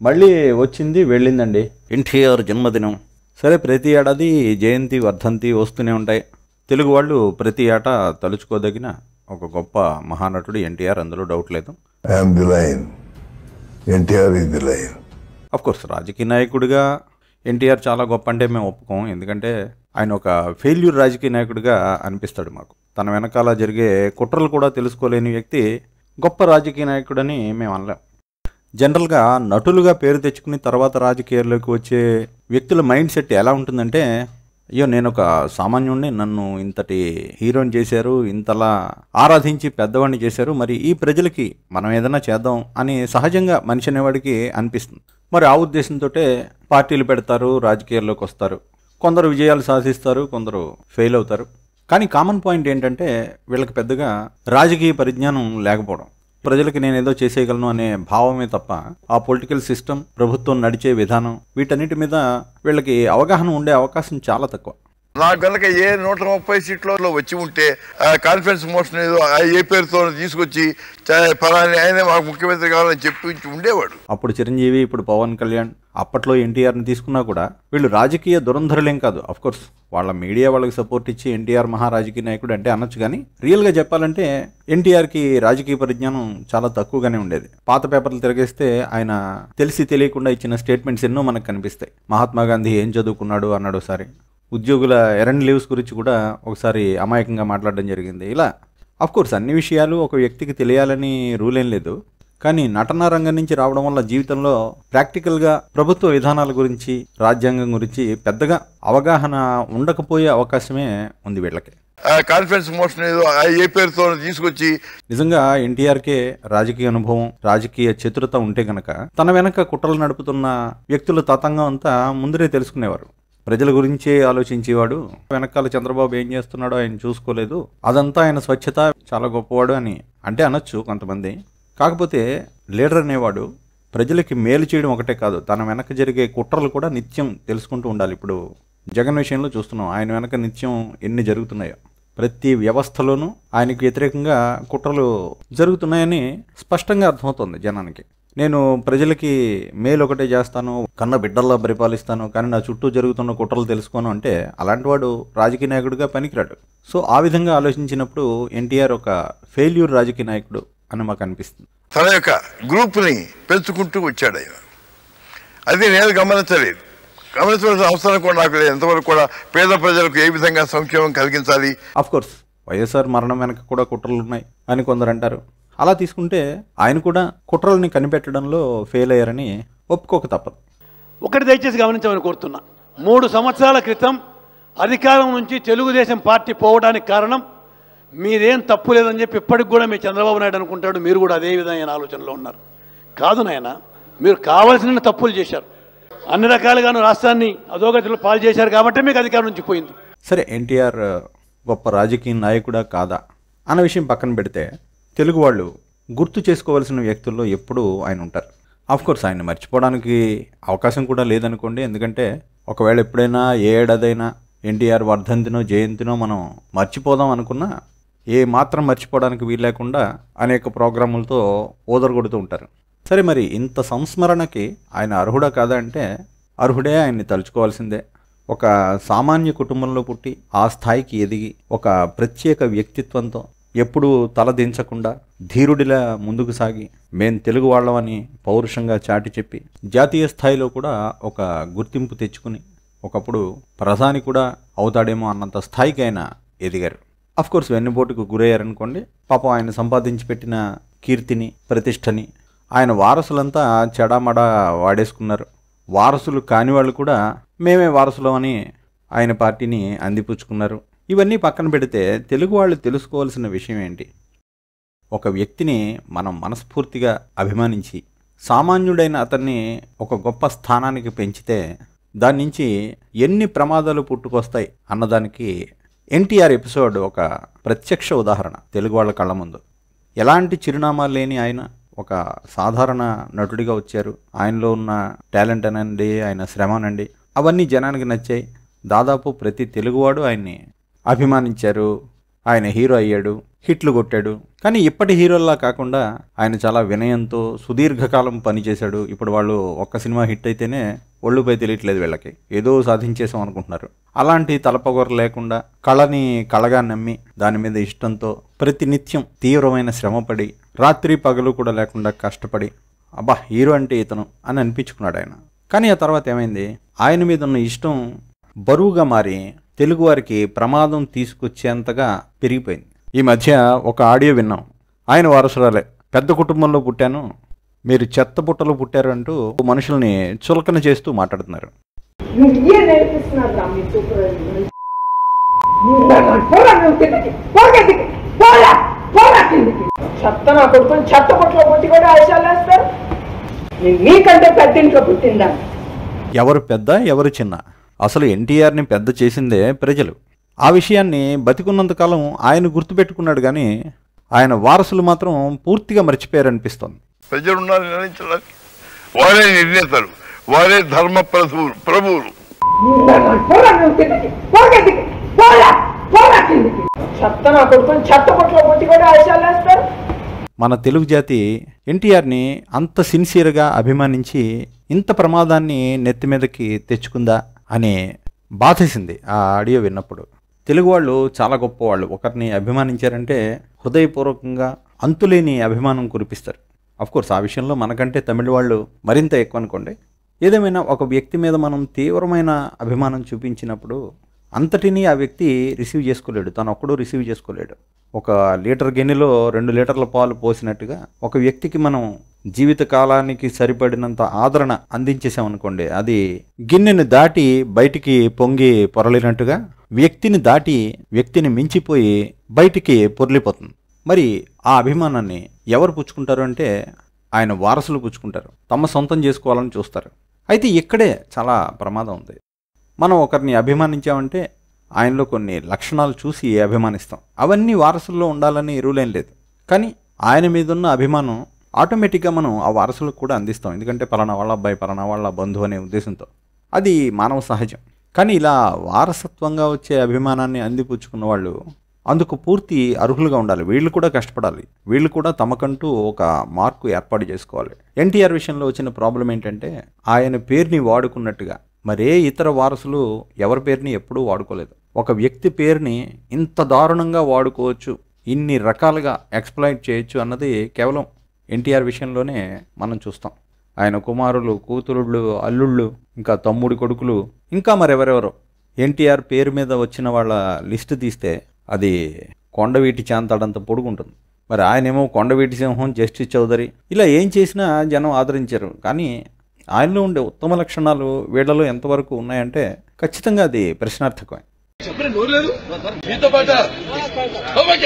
మళ్ళీ వచ్చింది వెళ్ళిందండి ఎన్టీఆర్ జన్మదినం సరే ప్రతి ఏడాది జయంతి వర్ధంతి వస్తూనే ఉంటాయి తెలుగు వాళ్ళు ప్రతి ఏటా తలుచుకోదగిన ఒక గొప్ప మహానటుడు ఎన్టీఆర్ అందులో డౌట్ లేదు I am the lion. NTR is the lion. Of course రాజకీయ నాయకుడిగా ఎన్టీఆర్ చాలా గొప్ప అంటే మేము ఒప్పుకోం ఎందుకంటే ఆయన ఒక ఫెయిల్యూర్ రాజకీయ నాయకుడిగా అనిపిస్తాడు మాకు తన వెనకాల జరిగే కుట్రలు కూడా తెలుసుకోలేని వ్యక్తి గొప్ప రాజకీయ నాయకుడని మేము అనలేం జనరల్గా నటులుగా పేరు తెచ్చుకుని తర్వాత రాజకీయాల్లోకి వచ్చే వ్యక్తుల మైండ్ సెట్ ఎలా ఉంటుందంటే అయ్యో నేను ఒక సామాన్యుడిని నన్ను ఇంతటి హీరోని చేశారు ఇంతలా ఆరాధించి పెద్దవాడిని చేశారు మరి ఈ ప్రజలకి మనం ఏదైనా చేద్దాం అని సహజంగా మనిషి అనేవాడికి అనిపిస్తుంది మరి ఆ ఉద్దేశంతో పార్టీలు పెడతారు రాజకీయాల్లోకి వస్తారు కొందరు విజయాలు సాధిస్తారు కొందరు ఫెయిల్ అవుతారు కానీ కామన్ పాయింట్ ఏంటంటే వీళ్ళకి పెద్దగా రాజకీయ పరిజ్ఞానం లేకపోవడం ప్రజలకి నేను ఏదో చేసేయగలను అనే భావమే తప్ప ఆ పొలిటికల్ సిస్టమ్ ప్రభుత్వం నడిచే విధానం వీటన్నిటి మీద వీళ్ళకి అవగాహన ఉండే అవకాశం చాలా తక్కువ నాకు కనుక ఏ నూట ముప్పై సీట్లలో వచ్చి ఉంటే ఆ కాన్ఫరెన్స్ మోషన్ ఏదో ఆ ఏ పేరుతో తీసుకొచ్చి చ- ఫలాని ఆయనే మాకు ముఖ్యమంత్రి కావాలని చెప్పి ఉండేవాడు అప్పుడు చిరంజీవి ఇప్పుడు పవన్ కళ్యాణ్ అప్పట్లో ఎన్టీఆర్ని తీసుకున్నా కూడా వీళ్ళు రాజకీయ దురంధరులేం కాదు అఫ్ కోర్స్ వాళ్ళ మీడియా వాళ్ళకి సపోర్ట్ ఇచ్చి ఎన్టీఆర్ మహారాజకీయ నాయకుడు అంటే అనొచ్చు కానీ రియల్గా చెప్పాలంటే ఎన్టీఆర్కి రాజకీయ పరిజ్ఞానం చాలా తక్కువగానే ఉండేది పాత పేపర్లు తిరగేస్తే ఆయన తెలిసి తెలియకుండా ఇచ్చిన స్టేట్మెంట్స్ ఎన్నో మనకు కనిపిస్తాయి మహాత్మా గాంధీ ఏం చదువుకున్నాడు అన్నాడు ఒకసారి ఉద్యోగుల ఎరండ్ లీవ్స్ గురించి కూడా ఒకసారి అమాయకంగా మాట్లాడడం జరిగింది ఇలా కోర్స్ అన్ని విషయాలు ఒక వ్యక్తికి తెలియాలని రూల్ ఏం లేదు కానీ నటనా రంగం నుంచి రావడం వల్ల జీవితంలో ప్రాక్టికల్గా ప్రభుత్వ విధానాల గురించి రాజ్యాంగం గురించి పెద్దగా అవగాహన ఉండకపోయే అవకాశమే ఉంది వీళ్ళకి ఆ కాన్ఫరెన్స్ మోషన్ ఏదో ఆ ఏ పేరుతో తీసుకొచ్చి నిజంగా ఎన్టీఆర్కే రాజకీయ అనుభవం రాజకీయ చతురత ఉంటే గనక తన వెనక కుట్రలు నడుపుతున్న వ్యక్తుల తతంగం అంతా ముందరే తెలుసుకునేవారు ప్రజల గురించే ఆలోచించేవాడు వెనకాల చంద్రబాబు ఏం చేస్తున్నాడో ఆయన చూసుకోలేదు అదంతా ఆయన స్వచ్ఛత చాలా గొప్పవాడు అని అంటే అనొచ్చు కొంతమంది కాకపోతే లీడర్ అనేవాడు ప్రజలకి మేలు చేయడం ఒకటే కాదు తన వెనక జరిగే కుట్రలు కూడా నిత్యం తెలుసుకుంటూ ఉండాలి ఇప్పుడు జగన్ విషయంలో చూస్తున్నాం ఆయన వెనక నిత్యం ఎన్ని జరుగుతున్నాయో ప్రతి వ్యవస్థలోనూ ఆయనకు వ్యతిరేకంగా కుట్రలు జరుగుతున్నాయని స్పష్టంగా అర్థమవుతుంది జనానికి నేను ప్రజలకి మేలు ఒకటే చేస్తాను కన్న బిడ్డల్లా పరిపాలిస్తాను కానీ నా చుట్టూ జరుగుతున్న కుట్రలు తెలుసుకోను అంటే అలాంటి వాడు రాజకీయ నాయకుడిగా పనికిరాడు సో ఆ విధంగా ఆలోచించినప్పుడు ఎన్టీఆర్ ఒక ఫెయిల్యూర్ రాజకీయ నాయకుడు అని మాకు అనిపిస్తుంది తన యొక్క గ్రూప్ని పెంచుకుంటూ వచ్చాడు ఆయన అది నేను గమనించలేదు గమనించవలసిన అవసరం కూడా నాకు లేదు ఎంతవరకు కూడా పేద ప్రజలకు ఏ విధంగా సంక్షేమం కలిగించాలి అఫ్ కోర్స్ వైఎస్ఆర్ మరణం వెనక కూడా కుట్రలు ఉన్నాయి అని కొందరు అంటారు అలా తీసుకుంటే ఆయన కూడా కుట్రల్ని కనిపెట్టడంలో ఫెయిల్ అయ్యారని ఒప్పుకోక తప్పదు ఒకటి దయచేసి గమనించమని కోరుతున్నా మూడు సంవత్సరాల క్రితం అధికారం నుంచి తెలుగుదేశం పార్టీ పోవడానికి కారణం మీరేం తప్పు లేదని చెప్పి ఇప్పటికి కూడా మీ చంద్రబాబు నాయుడు అనుకుంటాడు మీరు కూడా అదే విధమైన ఆలోచనలో ఉన్నారు కాదు నాయన మీరు కావలసిన తప్పులు చేశారు అన్ని రకాలుగాను రాష్ట్రాన్ని అధోగతిలో పాలు చేశారు కాబట్టి మీకు అధికారం నుంచి పోయింది సరే ఎన్టీఆర్ గొప్ప రాజకీయ నాయకుడా కాదా అన్న విషయం పక్కన పెడితే తెలుగు వాళ్ళు గుర్తు చేసుకోవాల్సిన వ్యక్తుల్లో ఎప్పుడూ ఆయన ఉంటారు ఆఫ్ కోర్స్ ఆయన మర్చిపోవడానికి అవకాశం కూడా లేదనుకోండి ఎందుకంటే ఒకవేళ ఎప్పుడైనా ఏ ఏడాదైనా ఎన్టీఆర్ వర్ధంతినో జయంతినో మనం మర్చిపోదాం అనుకున్నా ఏ మాత్రం మర్చిపోవడానికి వీలు లేకుండా అనేక ప్రోగ్రాములతో ఓదరగొడుతూ ఉంటారు సరే మరి ఇంత సంస్మరణకి ఆయన అర్హుడా కాదా అంటే అర్హుడే ఆయన్ని తలుచుకోవాల్సిందే ఒక సామాన్య కుటుంబంలో పుట్టి ఆ స్థాయికి ఎదిగి ఒక ప్రత్యేక వ్యక్తిత్వంతో ఎప్పుడూ తలదించకుండా ధీరుడిలా ముందుకు సాగి మేం తెలుగు వాళ్ళమని పౌరుషంగా చాటి చెప్పి జాతీయ స్థాయిలో కూడా ఒక గుర్తింపు తెచ్చుకుని ఒకప్పుడు ప్రధాని కూడా అవుతాడేమో అన్నంత స్థాయికి ఆయన ఎదిగారు అఫ్ కోర్స్ వెన్నుపోటుకు గురయ్యారనుకోండి పాపం ఆయన సంపాదించి పెట్టిన కీర్తిని ప్రతిష్టని ఆయన వారసులంతా చెడామడా వాడేసుకున్నారు వారసులు కాని వాళ్ళు కూడా మేమే వారసులం అని ఆయన పార్టీని అందిపుచ్చుకున్నారు ఇవన్నీ పక్కన పెడితే తెలుగు వాళ్ళు తెలుసుకోవాల్సిన విషయం ఏంటి ఒక వ్యక్తిని మనం మనస్ఫూర్తిగా అభిమానించి సామాన్యుడైన అతన్ని ఒక గొప్ప స్థానానికి పెంచితే దాని నుంచి ఎన్ని ప్రమాదాలు పుట్టుకొస్తాయి అన్నదానికి ఎన్టీఆర్ ఎపిసోడ్ ఒక ప్రత్యక్ష ఉదాహరణ తెలుగు వాళ్ళ కళ్ళ ముందు ఎలాంటి చిరునామా లేని ఆయన ఒక సాధారణ నటుడిగా వచ్చారు ఆయనలో ఉన్న టాలెంట్ అనండి ఆయన శ్రమ అనండి అవన్నీ జనానికి నచ్చాయి దాదాపు ప్రతి తెలుగువాడు ఆయన్ని అభిమానించారు ఆయన హీరో అయ్యాడు హిట్లు కొట్టాడు కానీ ఇప్పటి హీరోల్లా కాకుండా ఆయన చాలా వినయంతో సుదీర్ఘకాలం పనిచేశాడు ఇప్పుడు వాళ్ళు ఒక్క సినిమా హిట్ అయితేనే ఒళ్ళుపై తెలియట్లేదు వీళ్ళకి ఏదో సాధించేసాం అనుకుంటున్నారు అలాంటి తలపొగరు లేకుండా కళని కళగా నమ్మి దాని మీద ఇష్టంతో ప్రతి నిత్యం తీవ్రమైన శ్రమపడి రాత్రి పగలు కూడా లేకుండా కష్టపడి అబ్బా హీరో అంటే ఇతను అని అనిపించుకున్నాడు ఆయన కానీ ఆ తర్వాత ఏమైంది ఆయన మీద ఉన్న ఇష్టం బరువుగా మారి తెలుగువారికి ప్రమాదం తీసుకొచ్చేంతగా పెరిగిపోయింది ఈ మధ్య ఒక ఆడియో విన్నాం ఆయన వారసురాలే పెద్ద కుటుంబంలో పుట్టాను మీరు చెత్త బుట్టలో పుట్టారు అంటూ మనుషుల్ని చులకన చేస్తూ మాట్లాడుతున్నారు మీరు ఇయే నేర్పిస్తున్నారు రా మీ సూపర్వైజర్ పోరా నువ్వు కిందకి పోగా దిగి పోరా పోరా కిందకి చెత్త నా కొడుకుని చెత్త పుట్టలో పుట్టి కూడా ఆశాలు వేస్తారు నేను మీకంటే పెద్దింట్లో పుట్టిందా ఎవరు పెద్ద ఎవరు చిన్న అసలు ఎన్టీఆర్ని పెద్ద చేసిందే ప్రజలు ఆ విషయాన్ని బతికున్నంతకాలం ఆయన గుర్తుపెట్టుకున్నాడు కానీ ఆయన వారసులు మాత్రం పూర్తిగా మర్చిపోయారనిపిస్తోంది ప్రజలు ఉన్నారు నిర్ణయించడానికి వారే నిర్ణేతలు వారే ధర్మ ప్రభువులు ప్రభువులు పోరా నువ్వు కిందకి పోగా దిగి పోరా పోరా కిందకి చెత్త నా కొడుకుని చెత్త పుట్టలో పుట్టి కూడా ఆశాలు వేస్తారు మన తెలుగు జాతి ఎన్టీఆర్ని అంత సిన్సియర్గా అభిమానించి ఇంత ప్రమాదాన్ని నెత్తి మీదకి తెచ్చుకుందా అని బాధేసింది ఆ ఆడియో విన్నప్పుడు తెలుగు వాళ్ళు చాలా గొప్పవాళ్ళు ఒకరిని అభిమానించారంటే హృదయపూర్వకంగా అంతులేని అభిమానం కురిపిస్తారు కోర్స్ ఆ విషయంలో మనకంటే తమిళ వాళ్ళు మరింత ఎక్కువ అనుకోండి ఏదేమైనా ఒక వ్యక్తి మీద మనం తీవ్రమైన అభిమానం చూపించినప్పుడు అంతటినీ ఆ వ్యక్తి రిసీవ్ చేసుకోలేడు తను ఒక్కడూ రిసీవ్ చేసుకోలేడు ఒక లీటర్ గిన్నెలో రెండు లీటర్ల పాలు పోసినట్టుగా ఒక వ్యక్తికి మనం జీవిత కాలానికి సరిపడినంత ఆదరణ అందించేసామనుకోండి అది గిన్నెని దాటి బయటికి పొంగి పొరలినట్టుగా వ్యక్తిని దాటి వ్యక్తిని మించిపోయి బయటికి పొర్లిపోతుంది మరి ఆ అభిమానాన్ని ఎవరు పుచ్చుకుంటారు అంటే ఆయన వారసులు పుచ్చుకుంటారు తమ సొంతం చేసుకోవాలని చూస్తారు అయితే ఇక్కడే చాలా ప్రమాదం ఉంది మనం ఒకరిని అభిమానించామంటే ఆయనలో కొన్ని లక్షణాలు చూసి అభిమానిస్తాం అవన్నీ వారసుల్లో ఉండాలని రూలేం లేదు కానీ ఆయన మీద ఉన్న అభిమానం ఆటోమేటిక్గా మనం ఆ వారసులకు కూడా అందిస్తాం ఎందుకంటే పలానా వాళ్ళ అబ్బాయి పలానా వాళ్ళ బంధువు అనే ఉద్దేశంతో అది మానవ సహజం కానీ ఇలా వారసత్వంగా వచ్చే అభిమానాన్ని అందిపుచ్చుకున్న వాళ్ళు అందుకు పూర్తి అర్హులుగా ఉండాలి వీళ్ళు కూడా కష్టపడాలి వీళ్ళు కూడా తమకంటూ ఒక మార్కు ఏర్పాటు చేసుకోవాలి ఎన్టీఆర్ విషయంలో వచ్చిన ప్రాబ్లం ఏంటంటే ఆయన పేరుని వాడుకున్నట్టుగా మరే ఇతర వారసులు ఎవరి పేరుని ఎప్పుడూ వాడుకోలేదు ఒక వ్యక్తి పేరుని ఇంత దారుణంగా వాడుకోవచ్చు ఇన్ని రకాలుగా ఎక్స్ప్లాయిట్ చేయొచ్చు అన్నది కేవలం ఎన్టీఆర్ విషయంలోనే మనం చూస్తాం ఆయన కుమారులు కూతురుళ్ళు అల్లుళ్ళు ఇంకా తమ్ముడి కొడుకులు ఇంకా మరెవరెవరో ఎన్టీఆర్ పేరు మీద వచ్చిన వాళ్ళ లిస్టు తీస్తే అది కొండవీటి చాంతాడంత పొడుగుంటుంది మరి ఆయనేమో కొండవీటి సింహం జస్టిస్ చౌదరి ఇలా ఏం చేసినా జనం ఆదరించారు కానీ ఆయనలో ఉండే ఉత్తమ లక్షణాలు వీళ్ళలో ఎంతవరకు ఉన్నాయంటే ఖచ్చితంగా అది ప్రశ్నార్థకమే చెప్పండి నోరు లేదు మీతో పాట ఓకే.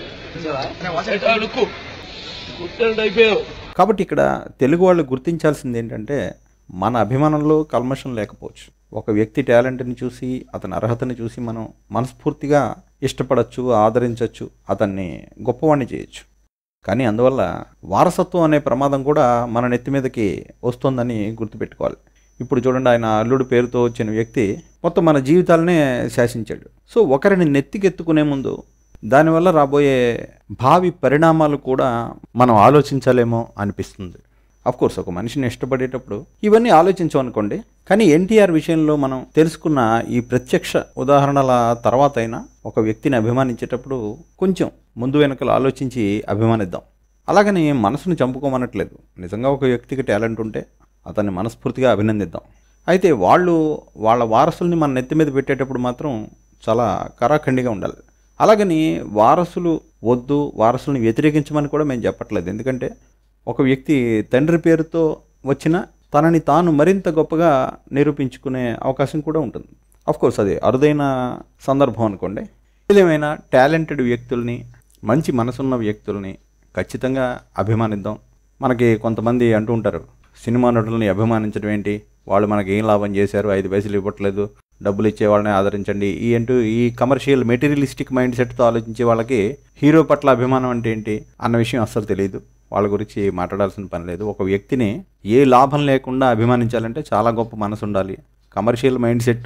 ఎట్లా లుక్కు కుట్టండి అయిపోయావు కాబట్టి ఇక్కడ తెలుగు వాళ్ళు గుర్తించాల్సింది ఏంటంటే మన అభిమానంలో కల్మషం లేకపోవచ్చు ఒక వ్యక్తి టాలెంట్ని చూసి అతని అర్హతని చూసి మనం మనస్ఫూర్తిగా ఇష్టపడచ్చు ఆదరించవచ్చు అతన్ని గొప్పవాణ్ణి చేయొచ్చు కానీ అందువల్ల వారసత్వం అనే ప్రమాదం కూడా మన నెత్తి మీదకి వస్తుందని గుర్తుపెట్టుకోవాలి ఇప్పుడు చూడండి ఆయన అల్లుడు పేరుతో వచ్చిన వ్యక్తి మొత్తం మన జీవితాలనే శాసించాడు సో ఒకరిని నెత్తికెత్తుకునే ముందు దానివల్ల రాబోయే భావి పరిణామాలు కూడా మనం ఆలోచించాలేమో అనిపిస్తుంది కోర్స్ ఒక మనిషిని ఇష్టపడేటప్పుడు ఇవన్నీ ఆలోచించమనుకోండి కానీ ఎన్టీఆర్ విషయంలో మనం తెలుసుకున్న ఈ ప్రత్యక్ష ఉదాహరణల తర్వాత అయినా ఒక వ్యక్తిని అభిమానించేటప్పుడు కొంచెం ముందు వెనకలు ఆలోచించి అభిమానిద్దాం అలాగని మనసును చంపుకోమనట్లేదు నిజంగా ఒక వ్యక్తికి టాలెంట్ ఉంటే అతన్ని మనస్ఫూర్తిగా అభినందిద్దాం అయితే వాళ్ళు వాళ్ళ వారసుల్ని మన నెత్తి మీద పెట్టేటప్పుడు మాత్రం చాలా కరాఖండిగా ఉండాలి అలాగని వారసులు వద్దు వారసుల్ని వ్యతిరేకించమని కూడా మేము చెప్పట్లేదు ఎందుకంటే ఒక వ్యక్తి తండ్రి పేరుతో వచ్చిన తనని తాను మరింత గొప్పగా నిరూపించుకునే అవకాశం కూడా ఉంటుంది కోర్స్ అది అరుదైన సందర్భం అనుకోండి ఏదేమైనా టాలెంటెడ్ వ్యక్తుల్ని మంచి మనసున్న వ్యక్తుల్ని ఖచ్చితంగా అభిమానిద్దాం మనకి కొంతమంది అంటూ ఉంటారు సినిమా నటుల్ని అభిమానించడం ఏంటి వాళ్ళు మనకి ఏం లాభం చేశారు ఐదు పైసలు ఇవ్వట్లేదు డబ్బులు ఇచ్చే వాళ్ళని ఆదరించండి ఈ అంటూ ఈ కమర్షియల్ మెటీరియలిస్టిక్ మైండ్ సెట్తో ఆలోచించే వాళ్ళకి హీరో పట్ల అభిమానం అంటే ఏంటి అన్న విషయం అస్సలు తెలియదు వాళ్ళ గురించి మాట్లాడాల్సిన పని లేదు ఒక వ్యక్తిని ఏ లాభం లేకుండా అభిమానించాలంటే చాలా గొప్ప మనసు ఉండాలి commercial mindset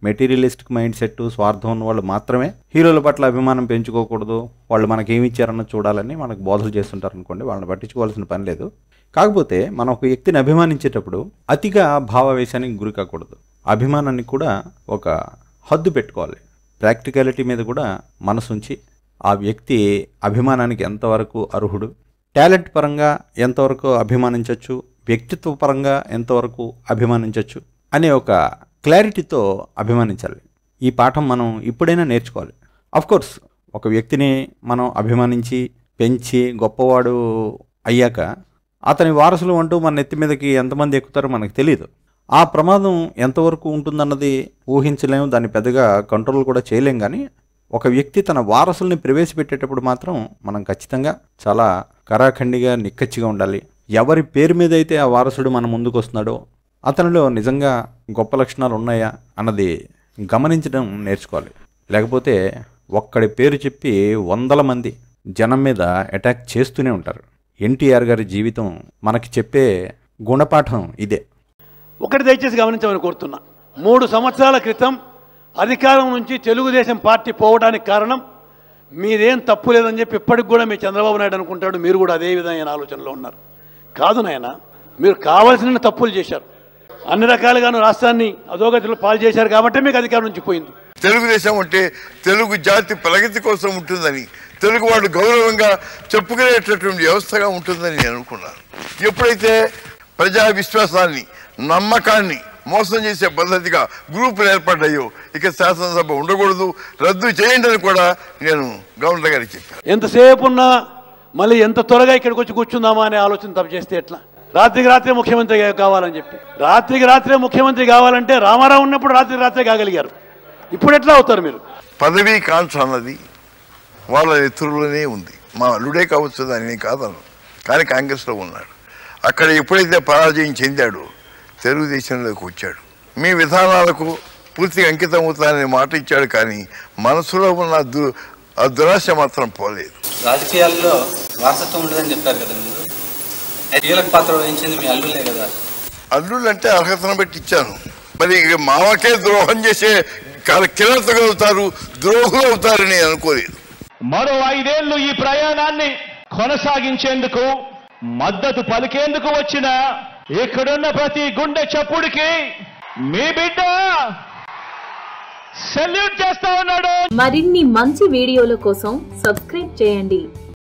materialistic mindset స్వార్థం ఉన్న వాళ్ళు మాత్రమే హీరోల పట్ల అభిమానం పెంచుకోకూడదు వాళ్ళు మనకి ఏమి ఇచ్చారన్న చూడాలని మనకు బోధలు చేస్తుంటారు అనుకోండి వాళ్ళని పట్టించుకోవాల్సిన పని లేదు కాకపోతే మనం ఒక వ్యక్తిని అభిమానించేటప్పుడు అతిగా భావావేశానికి గురి కాకూడదు అభిమానాన్ని కూడా ఒక హద్దు పెట్టుకోవాలి ప్రాక్టికాలిటీ మీద కూడా మనసుంచి ఆ వ్యక్తి అభిమానానికి ఎంతవరకు అర్హుడు టాలెంట్ పరంగా ఎంతవరకు అభిమానించవచ్చు వ్యక్తిత్వ పరంగా ఎంతవరకు అభిమానించవచ్చు అనే ఒక క్లారిటీతో అభిమానించాలి ఈ పాఠం మనం ఇప్పుడైనా నేర్చుకోవాలి కోర్స్ ఒక వ్యక్తిని మనం అభిమానించి పెంచి గొప్పవాడు అయ్యాక అతని వారసులు అంటూ మన నెత్తి మీదకి ఎంతమంది ఎక్కుతారో మనకు తెలియదు ఆ ప్రమాదం ఎంతవరకు ఉంటుందన్నది ఊహించలేము దాన్ని పెద్దగా కంట్రోల్ కూడా చేయలేం కానీ ఒక వ్యక్తి తన వారసుల్ని ప్రవేశపెట్టేటప్పుడు మాత్రం మనం ఖచ్చితంగా చాలా కరాఖండిగా నిక్కచ్చిగా ఉండాలి ఎవరి పేరు మీద అయితే ఆ వారసుడు మన ముందుకు వస్తున్నాడో అతనిలో నిజంగా గొప్ప లక్షణాలు ఉన్నాయా అన్నది గమనించడం నేర్చుకోవాలి లేకపోతే ఒక్కడి పేరు చెప్పి వందల మంది జనం మీద అటాక్ చేస్తూనే ఉంటారు ఎన్టీఆర్ గారి జీవితం మనకి చెప్పే గుణపాఠం ఇదే ఒకటి దయచేసి గమనించమని కోరుతున్నా మూడు సంవత్సరాల క్రితం అధికారం నుంచి తెలుగుదేశం పార్టీ పోవడానికి కారణం మీదేం తప్పు లేదని చెప్పి ఇప్పటికి కూడా మీ చంద్రబాబు నాయుడు అనుకుంటాడు మీరు కూడా అదే విధమైన ఆలోచనలో ఉన్నారు కాదు నాయన మీరు కావాల్సిన తప్పులు చేశారు అన్ని రకాలుగాను రాష్ట్రాన్ని అధోగతిలో పాలు చేశారు కాబట్టి మీకు అధికారం నుంచి పోయింది తెలుగుదేశం అంటే తెలుగు జాతి ప్రగతి కోసం ఉంటుందని తెలుగు వాళ్ళు గౌరవంగా చెప్పుకునేటటువంటి వ్యవస్థగా ఉంటుందని నేను అనుకున్నాను ఎప్పుడైతే ప్రజా విశ్వాసాన్ని నమ్మకాన్ని మోసం చేసే పద్ధతిగా గ్రూపులు ఏర్పడ్డాయో ఇక శాసనసభ ఉండకూడదు రద్దు చేయండి అని కూడా నేను గవర్నర్ గారికి చెప్పాను ఎంతసేపు ఉన్నా మళ్ళీ ఎంత త్వరగా ఇక్కడికి వచ్చి కూర్చుందామా అనే ఆలోచన తప్పు చేస్తే ఎట్లా రాత్రికి రాత్రే ముఖ్యమంత్రి కా- కావాలని చెప్పి రాత్రికి రాత్రే ముఖ్యమంత్రి కావాలంటే రామారావు ఉన్నప్పుడు రాత్రికి రాత్రే కాగలిగారు ఇప్పుడు ఎట్లా అవుతారు మీరు పదవీ కాంక్ష అన్నది వాళ్ళ నెత్తురులోనే ఉంది మా అల్లుడే కావచ్చు దాని కాదను కానీ కాంగ్రెస్లో ఉన్నాడు అక్కడ ఎప్పుడైతే పరాజయం చెందాడో తెలుగుదేశంలోకి వచ్చాడు మీ విధానాలకు పూర్తిగా అంకితం అవుతానని మాట ఇచ్చాడు కానీ మనసులో ఉన్న దు ఆ దురాశ మాత్రం పోలేదు రాజకీయాల్లో వారసత్వం ఉండదని చెప్పారు కదా మీరు కీలక పాత్ర వహించింది మీ అల్లులే కదా అల్లుళ్ళు అంటే అర్హతను బట్టి ఇచ్చాను మరి ఇక మామకే ద్రోహం చేసే కిరతలు అవుతారు ద్రోహులు అవుతారని అనుకోలేదు మరో ఐదేళ్లు ఈ ప్రయాణాన్ని కొనసాగించేందుకు మద్దతు పలికేందుకు వచ్చిన ఇక్కడున్న ప్రతి గుండె చప్పుడికి మీ బిడ్డ సెల్యూట్ చేస్తా ఉన్నాడు మరిన్ని మంచి వీడియోల కోసం సబ్స్క్రైబ్ చేయండి